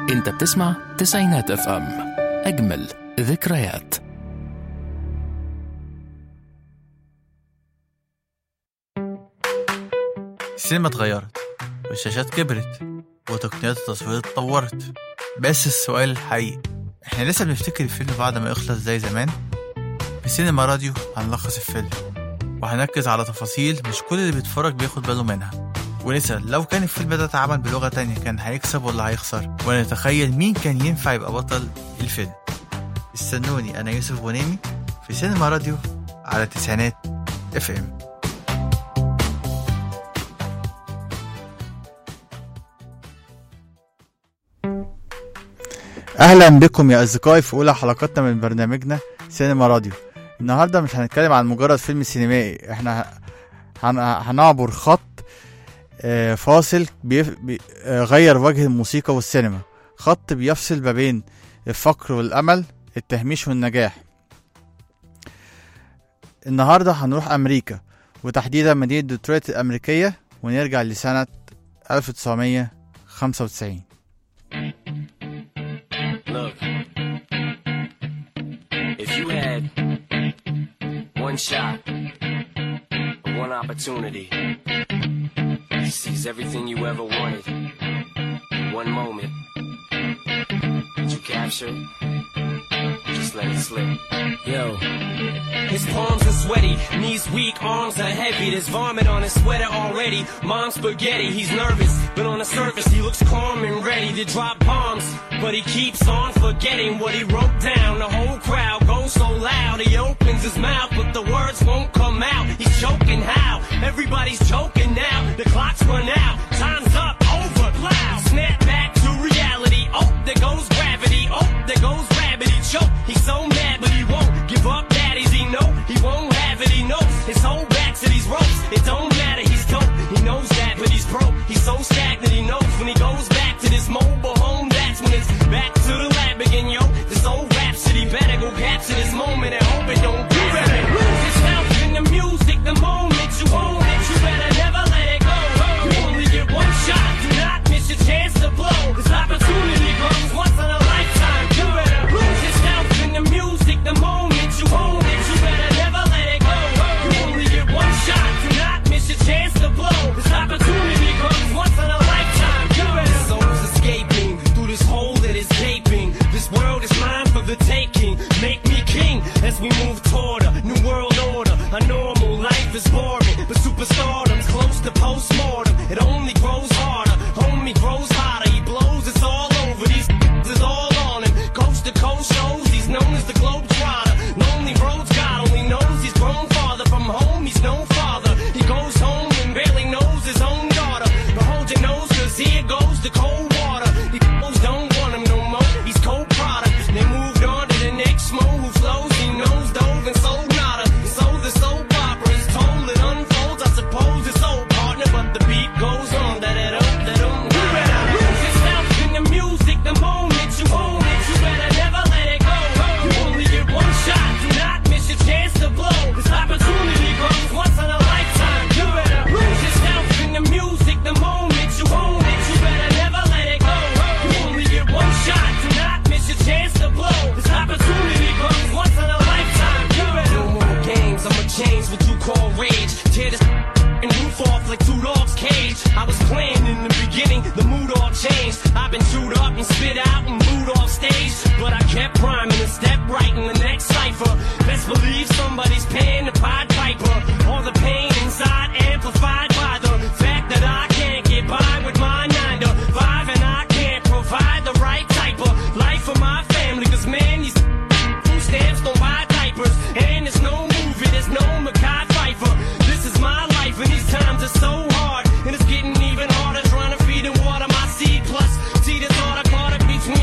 انت بتسمع تسعينات اف ام اجمل ذكريات السينما اتغيرت والشاشات كبرت وتقنيات التصوير اتطورت بس السؤال الحقيقي احنا لسه بنفتكر الفيلم بعد ما يخلص زي زمان في سينما راديو هنلخص الفيلم وهنركز على تفاصيل مش كل اللي بيتفرج بياخد باله منها ونسأل لو كان الفيلم ده اتعمل بلغة تانية كان هيكسب ولا هيخسر ونتخيل مين كان ينفع يبقى بطل الفيلم استنوني أنا يوسف غنيمي في سينما راديو على تسعينات اف ام اهلا بكم يا اصدقائي في اولى حلقاتنا من برنامجنا سينما راديو النهارده مش هنتكلم عن مجرد فيلم سينمائي احنا هن- هنعبر خط آه، فاصل بيف- بي- آه، غير وجه الموسيقى والسينما خط بيفصل ما بين الفقر والامل التهميش والنجاح النهارده هنروح امريكا وتحديدا مدينه ديترويت الامريكيه ونرجع لسنه 1995 Look, if you had one shot, one opportunity to seize everything you ever wanted, in one moment, did you capture it? Just let it slip. Yo. His palms are sweaty, knees weak, arms are heavy. There's vomit on his sweater already. Mom's spaghetti, he's nervous, but on the surface he looks calm and ready to drop bombs. But he keeps on forgetting what he wrote down. The whole crowd goes so loud, he opens his mouth, but the words won't come out. He's choking how? Everybody's choking now. The clock's run out, time's up, over, loud. Snap back to reality. Oh, there goes gravity. Oh, there goes rabbit. He choke. He's so mad, but he won't give up. Daddies, he know he won't have it. He knows his whole back to these ropes. It don't matter. He's dope. He knows that, but he's broke. He's so stagnant. He knows when he goes back to this mobile home. That's when it's back to the lab again, yo. This old rhapsody better go capture this moment and hope it don't get better. Lose yourself in the music the moment you own it. You better never let it go. You only get one shot. Do not miss your chance to blow. This opportunity comes once in a lifetime. You better lose yourself in the music the moment you own it. You better never let it go. You only get one shot. Do not miss your chance to blow. This opportunity comes once in a lifetime. You better souls escaping through this hole that is gaping. This world is mine for the taking. Make me king as we move toward a new world order. A normal life is boring, but superstardom's close to postmortem. It only grows harder. Homie grows hotter. He blows. It's all over. These is all on him. Coast to coast shows. He's known as the globe trotter. Lonely roads. God only knows he's grown farther from home. He's no father. He goes home and barely knows his own daughter. But hold your nose, cause here goes the cold water. These fools don't want him no more. He's cold product. They moved on to the next mo who flows. He knows dove and sold nada. So the soap opera is told. It unfolds. I suppose it's old partner, but the beat goes on. Da da da da da. You better lose yourself in the music the moment you own it. You better never let it go. You only get one shot. Do not miss your chance to blow. This opportunity comes once in a lifetime. You better lose yourself in the music the moment you own it. You better never let it go. You only get one shot. Do not miss your chance to blow. This opportunity comes once in a lifetime. You better no more games. I'ma change what you call rage. Tear this and roof off like two dogs' cage. I was playing in the beginning, the mood all changed. I've been chewed up and spit out and booed off stage. But I kept rhyming and stepped right in the next cipher. Best believe somebody's paying the Pied Piper. All the pain inside amplified by the fact that I can't get by with my nine to five and I can't provide the right type of life for my family. Cause man, these food stamps don't buy diapers. And there's no movie, there's no Mackay Pfeiffer. This is my life and these times are so hard. And it's getting even harder trying to feed and water my seed. Plus, see this order caught up between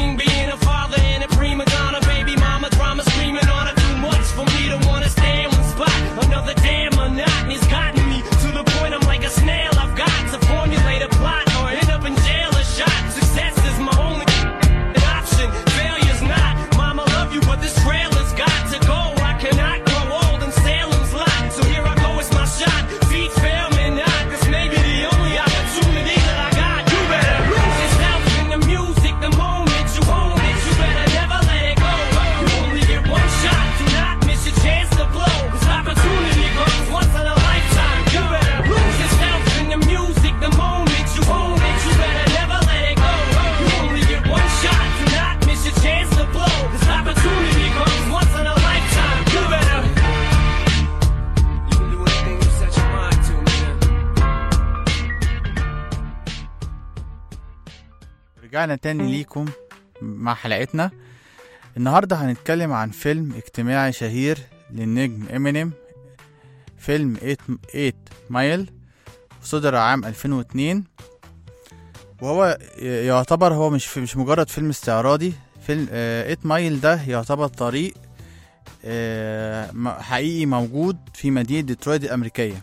رجعنا تاني ليكم مع حلقتنا النهاردة هنتكلم عن فيلم اجتماعي شهير للنجم امينيم فيلم 8 مايل صدر عام 2002 وهو يعتبر هو مش مش مجرد فيلم استعراضي فيلم 8 مايل ده يعتبر طريق آه، م- حقيقي موجود في مدينة ديترويت الأمريكية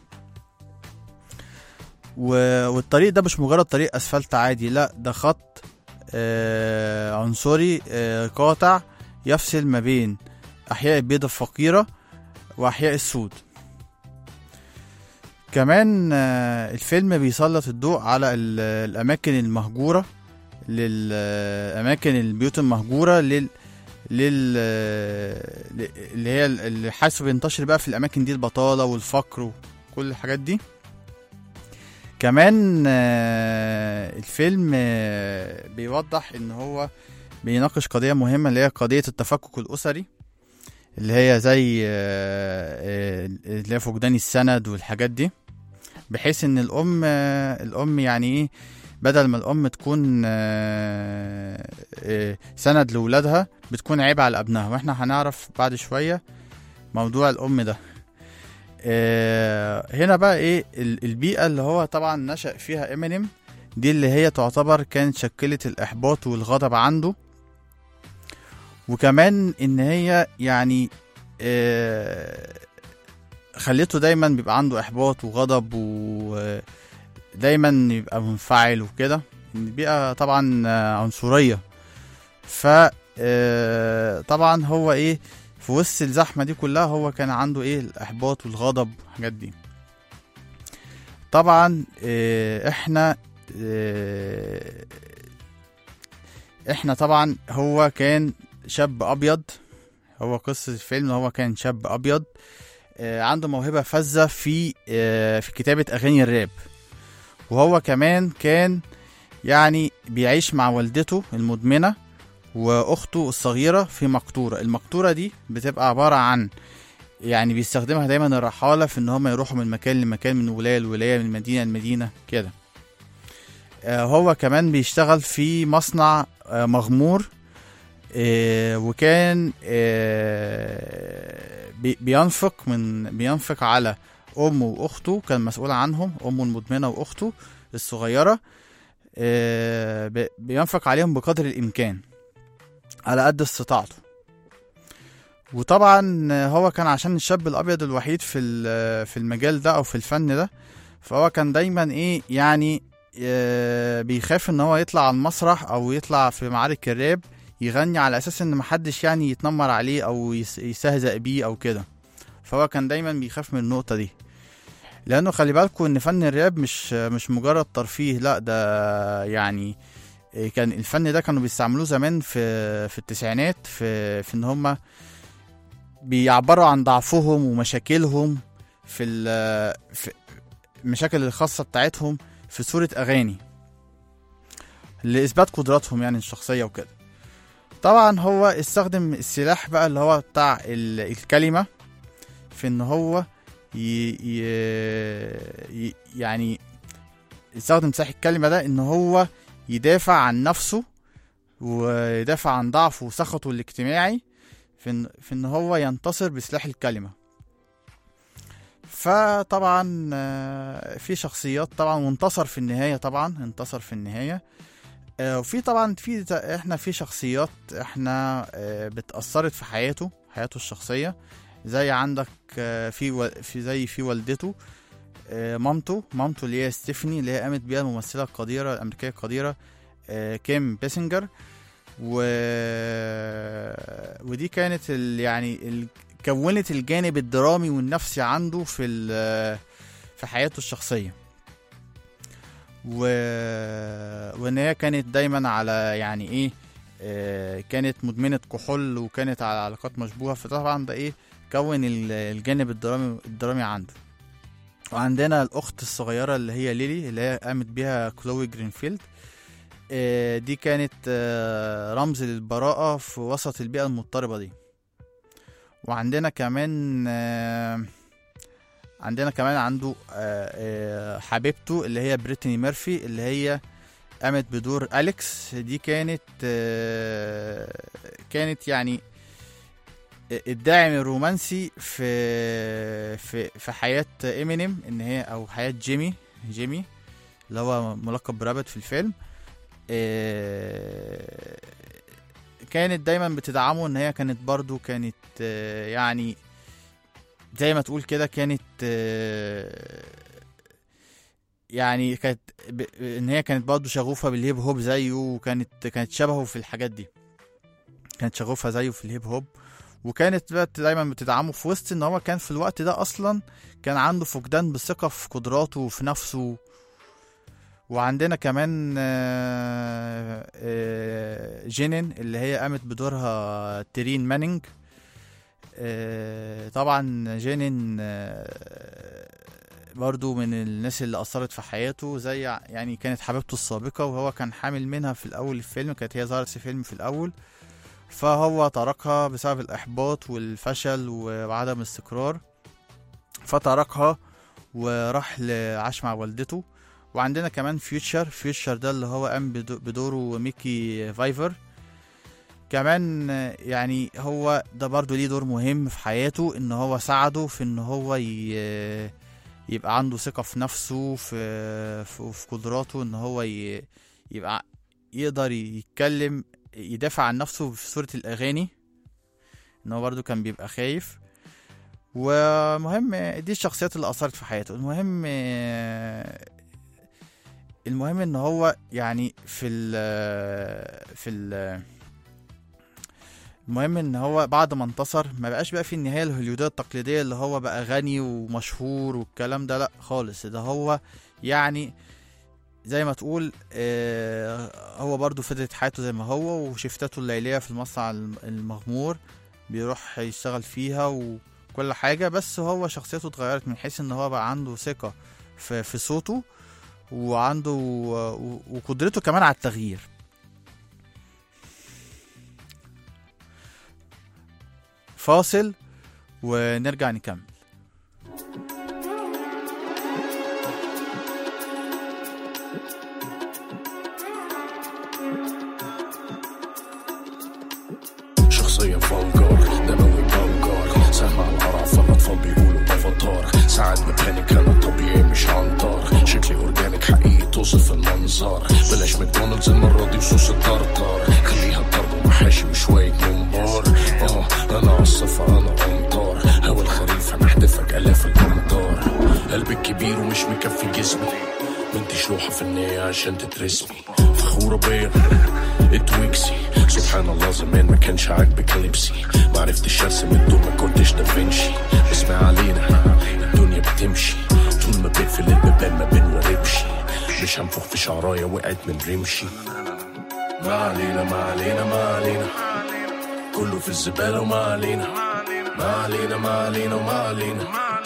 و- والطريق ده مش مجرد طريق أسفلت عادي لا ده خط آه، عنصري آه، قاطع يفصل ما بين أحياء البيضة الفقيرة وأحياء السود كمان آه، الفيلم بيسلط الضوء على ال- الأماكن المهجورة للأماكن البيوت المهجورة لل لل اللي هي اللي حاسه بينتشر بقى في الأماكن دي البطالة والفقر وكل الحاجات دي كمان آه، الفيلم آه، بيوضح ان هو بيناقش قضية مهمة اللي هي قضية التفكك الأسري اللي هي زي آه، آه، اللي هي فقدان السند والحاجات دي بحيث ان الأم آه، الأم يعني ايه بدل ما الأم تكون آه، آه، سند لولادها بتكون عيب على ابنها واحنا هنعرف بعد شوية موضوع الأم ده آه، هنا بقى ايه ال- البيئة اللي هو طبعا نشأ فيها امينيم دي اللي هي تعتبر كانت شكلت الإحباط والغضب عنده وكمان إن هي يعني آه، خليته دايما بيبقى عنده إحباط وغضب ودايما يبقى منفعل وكده البيئة طبعا آه، عنصرية ف آه، طبعا هو ايه في وسط الزحمة دي كلها هو كان عنده ايه الإحباط والغضب والحاجات دي طبعا آه، احنا آه، احنا طبعا هو كان شاب ابيض هو قصة الفيلم إن هو كان شاب ابيض آه، عنده موهبة فذة في آه، في كتابة اغاني الراب وهو كمان كان يعني بيعيش مع والدته المدمنة واخته الصغيرة في مقطورة المقطورة دي بتبقى عبارة عن يعني بيستخدمها دايما الرحالة في ان هم يروحوا من مكان لمكان من ولاية لولاية من مدينة لمدينة كده آه، هو كمان بيشتغل في مصنع آه، مغمور آه، وكان آه، بي- بينفق من بينفق على امه واخته كان مسؤول عنهم امه المدمنه واخته الصغيره آه، بي- بينفق عليهم بقدر الامكان على قد استطاعته وطبعا هو كان عشان الشاب الابيض الوحيد في ال- في المجال ده او في الفن ده فهو كان دايما ايه يعني آه، بيخاف ان هو يطلع على المسرح او يطلع في معارك الراب يغني على اساس ان محدش يعني يتنمر عليه او يس- يستهزأ بيه او كده فهو كان دايما بيخاف من النقطة دي لانه خلي بالكوا ان فن الراب مش مش مجرد ترفيه لا ده يعني إيه كان الفن ده كانوا بيستعملوه زمان في في التسعينات في في ان هم بيعبروا عن ضعفهم ومشاكلهم في ال- في المشاكل الخاصة بتاعتهم في صورة أغاني لإثبات قدراتهم يعني الشخصية وكده طبعا هو استخدم السلاح بقى اللي هو بتاع ال- الكلمة في ان هو ي... ي... ي... يعني يستخدم سلاح الكلمة ده ان هو يدافع عن نفسه ويدافع عن ضعفه وسخطه الاجتماعي في ان, في إن هو ينتصر بسلاح الكلمة فطبعا آه، في شخصيات طبعا وانتصر في النهاية طبعا انتصر في النهاية آه، وفي طبعا في احنا في شخصيات احنا آه، بتأثرت في حياته حياته الشخصية زي عندك آه، في و- في زي في والدته آه، مامته مامته اللي هي ستيفاني اللي هي قامت بيها الممثلة القديرة الأمريكية القديرة آه، كيم بيسنجر و... ودي كانت ال... يعني ال... كونت الجانب الدرامي والنفسي عنده في ال... في حياته الشخصية و... وان هي كانت دايما على يعني ايه آه، كانت مدمنة كحول وكانت على علاقات مشبوهة فطبعا ده ايه كون ال- الجانب الدرامي الدرامي عنده وعندنا الأخت الصغيرة اللي هي ليلي اللي هي قامت بيها كلوي جرينفيلد آه، دي كانت آه، رمز للبراءة في وسط البيئة المضطربة دي وعندنا كمان آه، عندنا كمان عنده آه، آه، حبيبته اللي هي بريتني ميرفي اللي هي قامت بدور أليكس دي كانت آه، كانت يعني الداعم الرومانسي في في في حياة إمينيم إن هي أو حياة جيمي جيمي اللي هو ملقب برابت في الفيلم آه، كانت دايما بتدعمه ان هي كانت برضو كانت آه، يعني زي ما تقول كده كانت آه، يعني كانت ب- ان هي كانت برضو شغوفة بالهيب هوب زيه وكانت كانت شبهه في الحاجات دي كانت شغوفة زيه في الهيب هوب وكانت بقى دايما بتدعمه في وسط ان هو كان في الوقت ده اصلا كان عنده فقدان بالثقة في قدراته وفي نفسه وعندنا كمان آه، آه، جينين اللي هي قامت بدورها تيرين مانينج آه، طبعا جينين آه، برضو من الناس اللي أثرت في حياته زي يعني كانت حبيبته السابقة وهو كان حامل منها في الأول الفيلم كانت هي ظهرت في فيلم في الأول فهو تركها بسبب الإحباط والفشل وعدم الاستقرار فتركها وراح ل- عاش مع والدته وعندنا كمان فيوتشر فيوتشر ده اللي هو قام بدو- بدوره ميكي فايفر كمان آه، يعني هو ده برضو ليه دور مهم في حياته ان هو ساعده في ان هو ي- يبقى عنده ثقة في نفسه في في, في قدراته ان هو ي- يبقى يقدر يتكلم يدافع عن نفسه في صورة الأغاني ان هو برضو كان بيبقى خايف ومهم دي الشخصيات اللي أثرت في حياته المهم آه، المهم ان هو يعني في ال في ال المهم ان هو بعد ما انتصر ما بقاش بقى في النهايه الهوليوديه التقليديه اللي هو بقى غني ومشهور والكلام ده لا خالص ده هو يعني زي ما تقول آه، هو برضو فضلت حياته زي ما هو وشفتاته الليليه في المصنع الم- المغمور بيروح يشتغل فيها وكل حاجه بس هو شخصيته اتغيرت من حيث ان هو بقى عنده ثقه في, في صوته وعنده و- وقدرته كمان على التغيير فاصل ونرجع نكمل شخصية فانجار دموي بانجار سهم على القرع فالأطفال بيقولوا ده فطار ساعات ببانك أنا طبيعي مش عنطار شكلي أورجانيك حقيقي توصف المنظر بلاش ماكدونالدز المرة دي وصوص الطرطار خليها ضرب ومحاشي وشوية ممبار اه أنا عالصفة أنا أمطار هوا الخريف هنحدفك آلاف الأمطار قلبي كبير ومش مكفي جسمي بنتي شلوحة فنية عشان تترسمي فخورة بيا اتويكسي سبحان الله زمان ما كانش عاجبك لبسي ما عرفتش ارسم الدور ما كنتش دافنشي اسمع علينا الدنيا بتمشي طول ما بقفل البيبان ما بنوربش مش هنفخ في شعرايا وقعت من رمشي ما علينا ما علينا ما علينا كله في الزبالة وما علينا ما علينا ما علينا وما علينا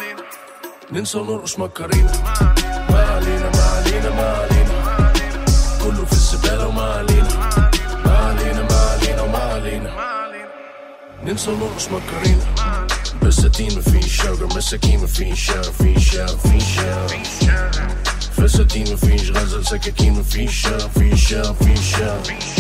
ننسى ونرقص مكارينا ما علينا ما علينا ما علينا كله في الزبالة وما علينا ما علينا ما علينا وما علينا ننسى ونرقص مكارينا بساتين مفيش شجر مساكين مفيش شارع فيش شارع فيش شارع فساتين مفيش غزل سكاكين مفيش شارع فيش شارع فيش شارع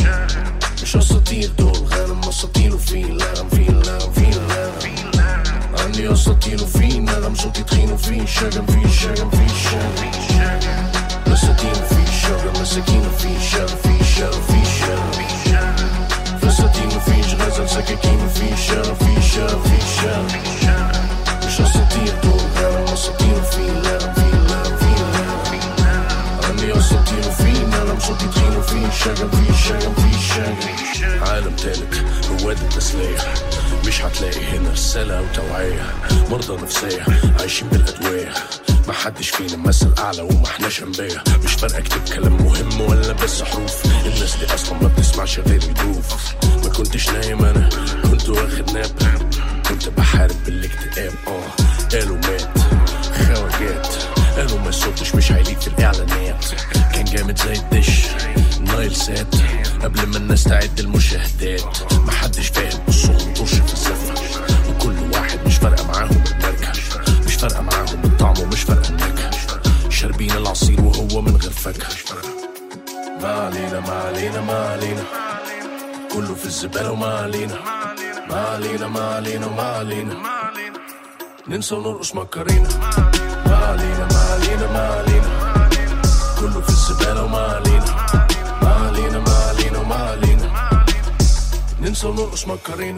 مش اساطير دول غنم اساطير وفي لغم في لغم في لغم عندي اساطير وفي نغم صوتي تخين وفي شجن في شجن في شجن مساكين في شجر مساكين في شجر في شجر في شجر فساتين مفيش غزل سكاكين في شجر في شجر في شجر مش اساطير دول غنم اساطير وفي لغم في لغم في لغم عندي اساطير وفي نغم صوتي تخين وفي شجن في شجن في شجن عالم تالت رواد التسلية مش هتلاقي هنا رسالة أو توعية مرضى نفسية عايشين بالأدوية ما حدش فينا مثل أعلى وما احناش أنبياء مش فارقة أكتب كلام مهم ولا بس حروف الناس دي أصلا ما بتسمعش غير الجروف ما كنتش نايم أنا كنت واخد ناب كنت بحارب بالاكتئاب اه قالوا مات خواجات قالوا ما صوتش مش هيليق في الإعلانات كان جامد زي الدش نايل سات قبل ما الناس تعد المشاهدات محدش فاهم الصوت طش في الزفة وكل واحد مش فارقة معاهم الماركة مش فارقة معاهم الطعم ومش فارقة النكهة شاربين العصير وهو من غير فاكهة ما ما علينا ما علينا ما علينا كله في الزبالة وما علينا ما علينا ما علينا وما علينا ننسى ونرقص مكرينا ما علينا ما علينا ما علينا كله في الزبالة وما علينا ما علينا ما علينا وما علينا ننسى ونرقص مكرينا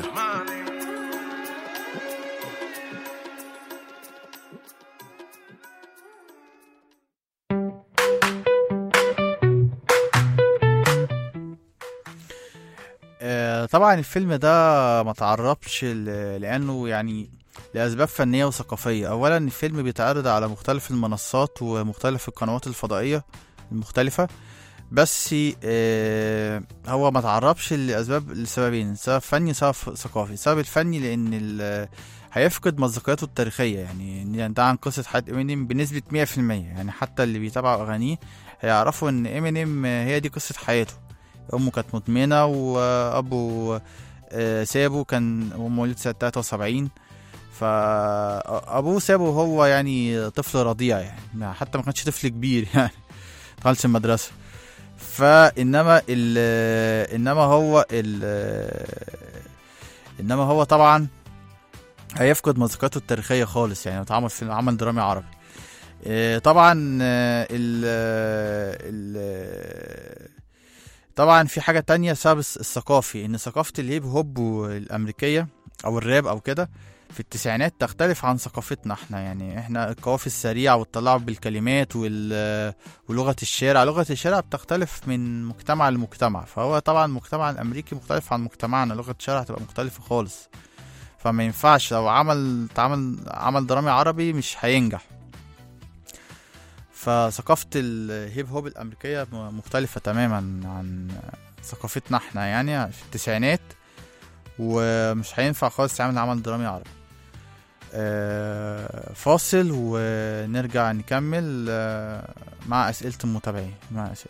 آه، طبعا الفيلم ده ما تعربش ل- لانه يعني لاسباب فنيه وثقافيه اولا الفيلم بيتعرض على مختلف المنصات ومختلف القنوات الفضائيه المختلفه بس آه، هو ما تعربش لاسباب لسببين سبب فني سبب ثقافي السبب الفني لان ال- هيفقد مصداقيته التاريخيه يعني إن ده عن قصه حياه امينيم بنسبه 100% يعني حتى اللي بيتابعوا اغانيه هيعرفوا ان امينيم هي دي قصه حياته امه كانت مدمنه وابو آه، سابه كان هو مواليد سنه 73 فابوه سابه وهو يعني طفل رضيع يعني ما- حتى ما كانش طفل كبير يعني دخلش المدرسه فانما ال انما هو ال انما هو طبعا هيفقد مذاقاته التاريخيه خالص يعني اتعمل في عمل درامي عربي آه، طبعا آه، ال ال طبعا في حاجة تانية سبب الس- الثقافي ان ثقافة الهيب هوب الامريكية او الراب او كده في التسعينات تختلف عن ثقافتنا احنا يعني احنا القوافي السريعة والتلاعب بالكلمات وال... ولغة الشارع لغة الشارع بتختلف من مجتمع لمجتمع فهو طبعا المجتمع الامريكي مختلف عن مجتمعنا لغة الشارع هتبقى مختلفة خالص فما ينفعش لو عمل تعمل عمل درامي عربي مش هينجح فثقافة الهيب هوب الأمريكية م- مختلفة تماما عن ثقافتنا احنا يعني في التسعينات ومش هينفع خالص تعمل عمل درامي عربي آه، فاصل ونرجع نكمل آه، مع أسئلة المتابعين مع أسئلة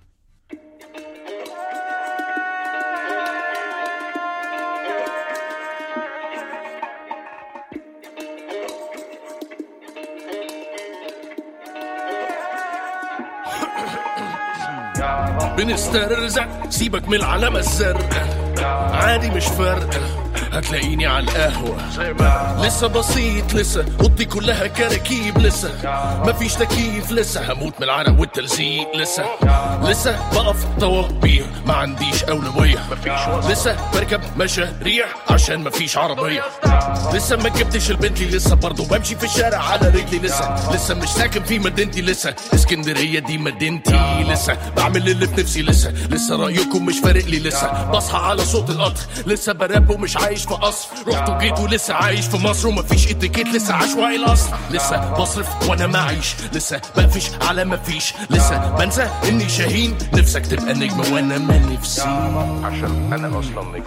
بنسترزق سيبك من العلامة الزرقاء عادي مش فارقة هتلاقيني على القهوة لسه بسيط لسه اوضتي كلها كراكيب لسه مفيش تكييف لسه هموت من العرق والتلزيق لسه لسه بقف طوابير ما عنديش أولوية لسه بركب مشاريع عشان مفيش عربية لسه ما جبتش البنتلي لسه برضه بمشي في الشارع على رجلي لسه لسه مش ساكن في مدينتي لسه اسكندرية دي مدينتي لسه بعمل اللي في نفسي لسه لسه رأيكم مش فارق لي لسه بصحى على صوت القطر لسه براب ومش عايش في قصر رحت وجيت ولسه عايش في مصر ومفيش اتيكيت لسه عشوائي الاصل لسه بصرف وانا معيش لسه بقفش على مفيش لسه بنسى اني شاهين نفسك تبقى نجم وانا ما نفسي عشان انا اصلا نجم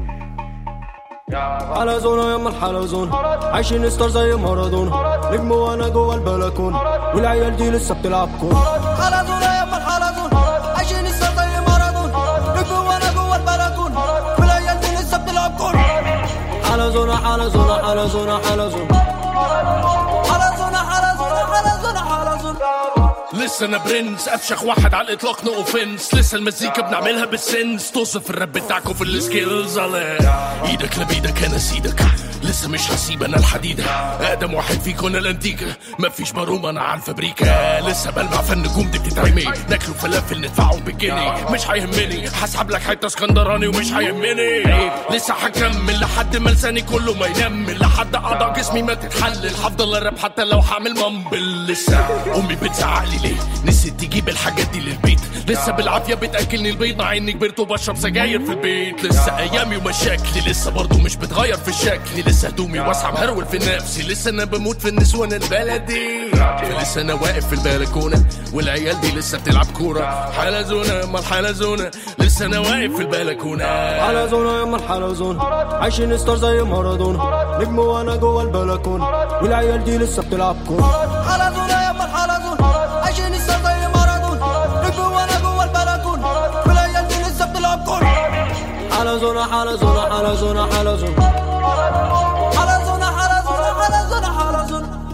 حلزونة يما الحلزون عايشين ستار زي مارادونا نجم وانا جوه البلكون والعيال دي لسه بتلعب كورة حلزونة يما الحلزون عايشين ستار زي مارادونا نجم وانا جوه البلكون والعيال دي لسه بتلعب كورة حلزونة حلزونة حلزونة حلزونة حلزونة حلزونة حلزونة حلزونة لسه انا برنس افشخ واحد على الاطلاق نو اوفنس لسه المزيكا بنعملها بالسنس توصف الراب بتاعكم في السكيلز على ايدك لبيدك انا سيدك لسه مش هسيب انا الحديدة اقدم واحد فيكم انا الانتيكا مفيش مروم انا على الفابريكا لسه بلمع في النجوم دي بتتعمي ناكلوا فلافل ندفعهم بالجنيه مش هيهمني هسحب لك حته اسكندراني ومش هيهمني لسه هكمل لحد ما لساني كله ما ينمل لحد اعضاء جسمي ما تتحلل هفضل الراب حتى لو هعمل مامبل لسه امي بتزعق لي ليه نسيت تجيب الحاجات دي للبيت لسه بالعافيه بتاكلني البيض مع اني كبرت وبشرب سجاير في البيت لسه ايامي ومشاكلي لسه برضه مش بتغير في شكلي لسه هدومي واسعه مهرول في نفسي لسه انا بموت في النسوان البلدي فلسه انا واقف في البلكونه والعيال دي لسه بتلعب كوره حلزونه ما الحلزونه لسه انا واقف في البلكونه حلزونة يما الحلزون عايشين ستار زي مارادونا نجم وانا جوه البلكون والعيال دي لسه بتلعب كورة حلزونة يما الحلزون عايشين ستار زي مارادونا نجم وانا جوه البلكون والعيال دي لسه بتلعب كورة حلزونة حلزونة حلزونة حلزونة حلزونة حلزونة حلزونة حلزونة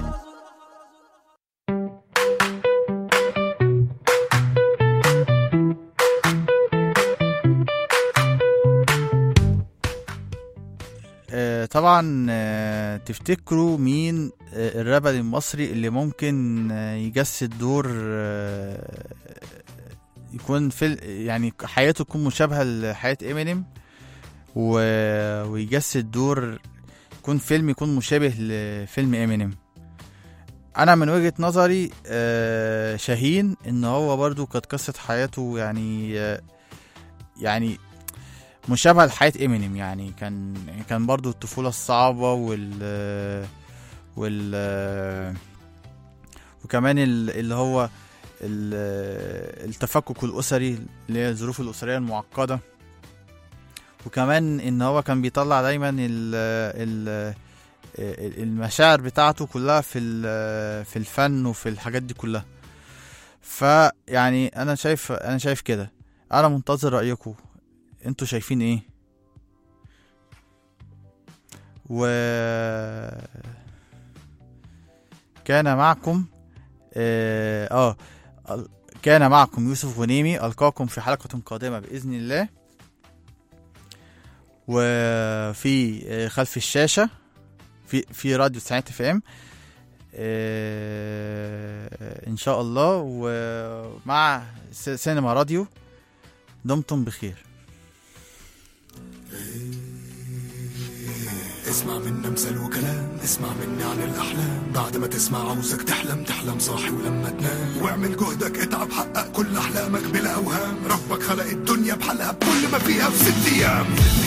طبعا آه، تفتكروا مين آه، الرابر المصري اللي ممكن آه، يجسد دور آه، يكون في يعني حياته تكون مشابهة لحياة امينيم و... ويجسد دور يكون فيلم يكون مشابه لفيلم امينيم انا من وجهة نظري آه، شاهين ان هو برضو كانت قصة حياته يعني آه، يعني مشابهة لحياة امينيم يعني كان كان برضو الطفولة الصعبة وال وال وكمان ال- اللي هو ال- التفكك الأسري اللي هي الظروف الأسرية المعقدة وكمان إن هو كان بيطلع دايما ال ال المشاعر بتاعته كلها في ال- في الفن وفي الحاجات دي كلها فيعني انا شايف انا شايف كده انا منتظر رايكم انتوا شايفين ايه و كان معكم اه, آه ال- كان معكم يوسف غنيمي القاكم في حلقة قادمة بإذن الله وفي آه، خلف الشاشة في في راديو ساعات اف ام ان شاء الله ومع س- سينما راديو دمتم بخير اسمع منا مثل وكلام اسمع مني عن الأحلام بعد ما تسمع عاوزك تحلم تحلم صاحي ولما تنام واعمل جهدك اتعب حقق كل أحلامك بلا أوهام ربك خلق الدنيا بحالها بكل ما فيها في ست أيام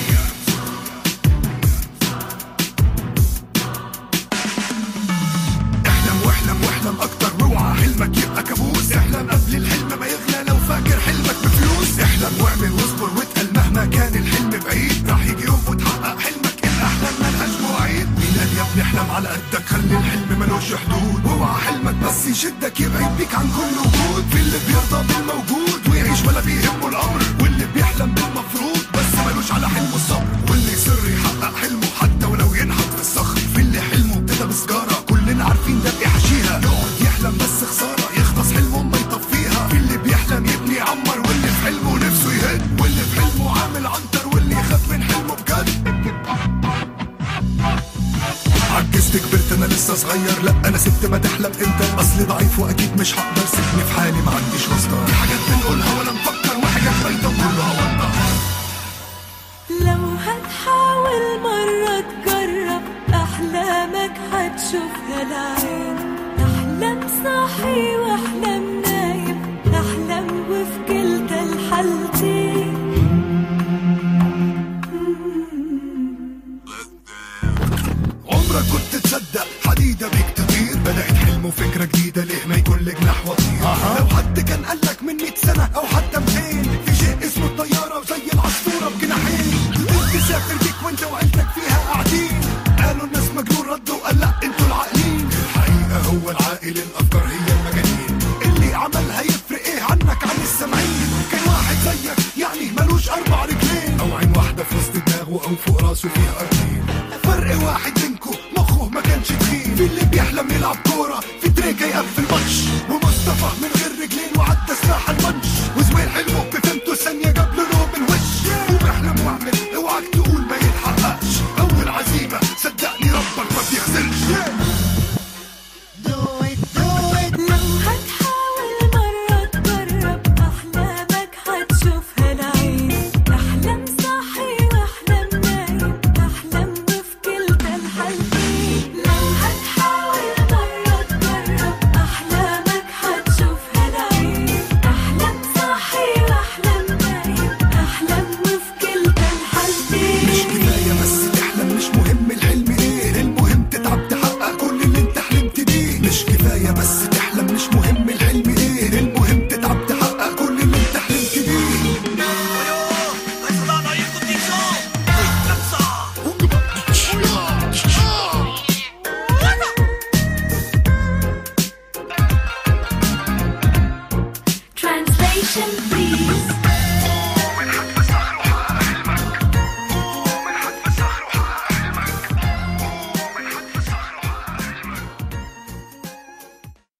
احلم واحلم واحلم اكتر واوعى حلمك يبقى كابوس احلم قبل الحلم ما يغلى لو فاكر حلمك بفلوس احلم واعمل واصبر واتقل مهما كان الحلم بعيد راح يجي يوم وتحقق حلمك الاحلام ملهاش مواعيد مين قال يا ابني احلم على قدك خلي الحلم ملوش حدود واوعى حلمك بس يشدك يبعد بيك عن كل وجود في اللي بيرضى بالموجود ويعيش ولا بيهمه الامر واللي بيحلم بالمفروض بس ملوش على حلمه الصبر واللي يصر يحقق حلمه حتى ولو ينحت في الصخر في اللي حلمه ابتدى بسجاره كلنا عارفين ده بيحشيها يقعد يحلم بس خساره يخلص حلمه ما يطفيها في اللي بيحلم يبني يعمر واللي في حلمه نفسه يهد واللي في حلمه عامل عنتر واللي يخاف من حلمه بجد عجزت كبرت انا لسه صغير لا انا ست ما تحلم انت اصلي ضعيف واكيد مش هقدر سيبني في حالي ما عنديش واسطه في حاجات بنقولها ولا نفكر وحاجات بايته وكلها وضع لو هتحاول مرة تجرب أحلامك هتشوفها العين احلم صاحي واحلم نايم احلم وفي كلتا الحالتين عمرك كنت تصدق حديدة بيك تطير بدأت حلم وفكرة جديدة ليه ما يكون لك جناح وطير لو حد كان قالك من 100 سنة أو حتى 200 في شيء اسمه الطيارة وزي العصفورة بجناحين تقدر تسافر بيك وانت وعيلتك فيها قاعدين قالوا الناس مجنون ردوا قال لا انتوا العاقلين الحقيقة هو العاقل الأفكار هي المجانين اللي عملها يفرق ايه عنك عن السامعين كان واحد زيك يعني ملوش أربع رجلين أو عين واحدة في وسط دماغه أو فوق راسه فيها أرضين فرق واحد منكم مخه ما كانش تخين في اللي بيحلم يلعب كورة في تريكة يقفل ماتش ومصطفى من غير رجلين وعدى سلاح المنش وزويل حلمه بفهمته ثانية جاب له نوم الوش وبحلم واعمل اوعك تقول ما يتحققش أول عزيمة صدقني ربك ما بيخسرش لو هتحاول مرة تجرب أحلامك هتشوفها العين احلم صاحي واحلم نايم احلم وفي كلتا الحالتين لو هتحاول مرة تجرب أحلامك هتشوفها العين احلم صاحي واحلم نايم احلم وفي كلتا الحالتين مش كفاية بس تحلم مش مهم الحلم ايه المهم تتعب تحقق كل اللي انت حلمت بيه مش كفاية بس تحلم مش مهم الحلم ايه المهم تتعب تحقق كل اللي انت حلمت بيه Translation